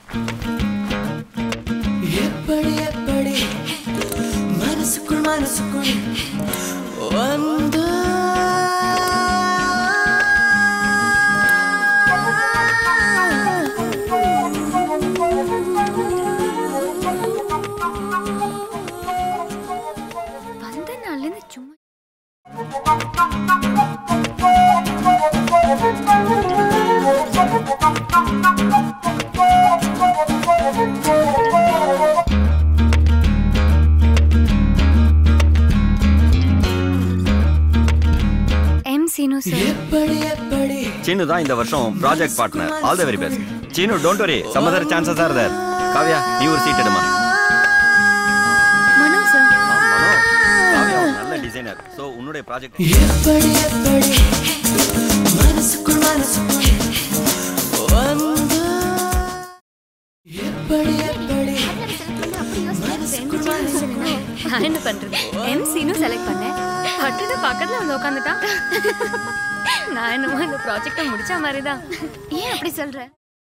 எப்படி எப்படி மனசுக்குள் மனசுக்குள் வந்து வந்த நாள்ல இருந்து சும்மா எம் சீனு சார் எப்படி எப்படி சீனு தான் இந்த வருஷம் project partner all the very best Seenu don't worry some other chances are there Kavya நீ ஒரு சீட் எடுமா மனோ சார் மனோ காவ்யா ஒரு நல்ல டிசைனர் ஸோ உன்னுடைய ப்ராஜெக்ட் எப்படி எப்படி மனசுக்குள் மனசுக்குள் வந்து எப்படி எப்படி நான் என்ன பண்றது எம் சீனு செலக்ட் பண்ணேன் பட்டுன்னு பக்கத்துல வந்து உட்காந்துட்டான் நான் என்னமோ இந்த ப்ராஜெக்டை முடிச்ச மாதிரி தான் ஏன் அப்படி சொல்ற